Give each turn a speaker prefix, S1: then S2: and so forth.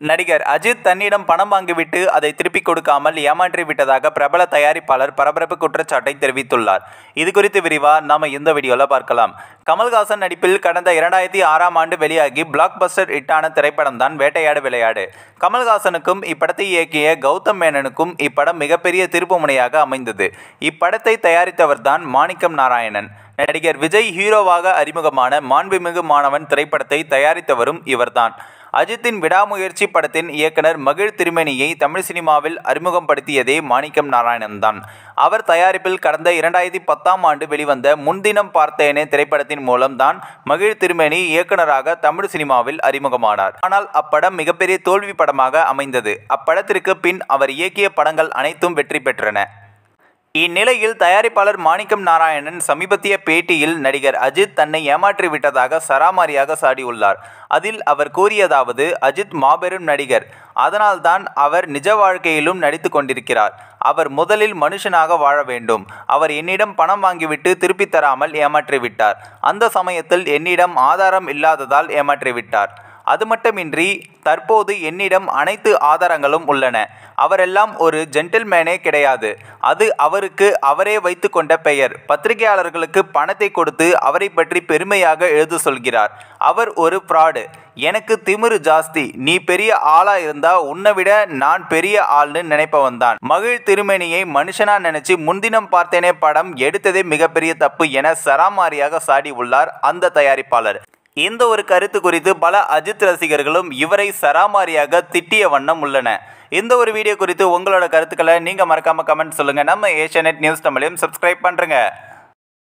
S1: நடிகர் அஜித் தன்னிடம் பணம் வாங்கிவிட்டு அதை திருப்பிக் கொடுக்காமல் ஏமாற்றி விட்டதாக பிரபல தயாரிப்பாளர் பரபரப்பு குற்றச்சாட்டை தெரிவித்துள்ளார் இது குறித்து விரிவா நாம இந்த வீடியோல பார்க்கலாம் கமல்ஹாசன் நடிப்பில் கடந்த இரண்டாயிரத்தி ஆறாம் ஆண்டு வெளியாகி பிளாக் பஸ்டர் ஹிட்டான திரைப்படம் தான் வேட்டையாடு விளையாடு கமல்ஹாசனுக்கும் இப்படத்தை இயக்கிய கௌதம் மேனனுக்கும் இப்படம் மிகப்பெரிய திருப்புமுனையாக அமைந்தது இப்படத்தை தயாரித்தவர் தான் மாணிக்கம் நாராயணன் நடிகர் விஜய் ஹீரோவாக அறிமுகமான மாண்புமிகு மாணவன் திரைப்படத்தை தயாரித்தவரும் இவர்தான் அஜித்தின் விடாமுயற்சி படத்தின் இயக்குனர் மகிழ் திருமேனியை தமிழ் சினிமாவில் அறிமுகப்படுத்தியதே மாணிக்கம் நாராயணன் தான் அவர் தயாரிப்பில் கடந்த இரண்டாயிரத்தி பத்தாம் ஆண்டு வெளிவந்த முன்தினம் பார்த்தேனே திரைப்படத்தின் மூலம் தான் மகிழ் திருமேனி இயக்குனராக தமிழ் சினிமாவில் அறிமுகமானார் ஆனால் அப்படம் மிகப்பெரிய தோல்வி படமாக அமைந்தது அப்படத்திற்கு பின் அவர் இயக்கிய படங்கள் அனைத்தும் வெற்றி பெற்றன இந்நிலையில் தயாரிப்பாளர் மாணிக்கம் நாராயணன் சமீபத்திய பேட்டியில் நடிகர் அஜித் தன்னை ஏமாற்றி விட்டதாக சராமாரியாக சாடியுள்ளார் அதில் அவர் கூறியதாவது அஜித் மாபெரும் நடிகர் அதனால்தான் அவர் நிஜ வாழ்க்கையிலும் நடித்து கொண்டிருக்கிறார் அவர் முதலில் மனுஷனாக வாழ வேண்டும் அவர் என்னிடம் பணம் வாங்கிவிட்டு திருப்பித் தராமல் ஏமாற்றிவிட்டார் அந்த சமயத்தில் என்னிடம் ஆதாரம் இல்லாததால் ஏமாற்றிவிட்டார் அது மட்டுமின்றி தற்போது என்னிடம் அனைத்து ஆதாரங்களும் உள்ளன அவரெல்லாம் ஒரு ஜென்டில்மேனே கிடையாது அது அவருக்கு அவரே வைத்து கொண்ட பெயர் பத்திரிகையாளர்களுக்கு பணத்தை கொடுத்து அவரை பற்றி பெருமையாக எழுத சொல்கிறார் அவர் ஒரு ஃப்ராடு எனக்கு திமிரு ஜாஸ்தி நீ பெரிய ஆளா இருந்தா உன்னை விட நான் பெரிய ஆள்னு நினைப்பவன் தான் மகிழ் திருமேனியை மனுஷனா நினைச்சு முன்தினம் பார்த்தேனே படம் எடுத்ததே மிகப்பெரிய தப்பு என சராமாரியாக சாடி உள்ளார் அந்த தயாரிப்பாளர் இந்த ஒரு கருத்து குறித்து பல அஜித் ரசிகர்களும் இவரை சராமாரியாக திட்டிய வண்ணம் உள்ளன இந்த ஒரு வீடியோ குறித்து உங்களோட கருத்துக்களை நீங்கள் மறக்காம கமெண்ட் சொல்லுங்கள் நம்ம ஏஷியா நியூஸ் தமிழையும் சப்ஸ்கிரைப் பண்ணுறங்க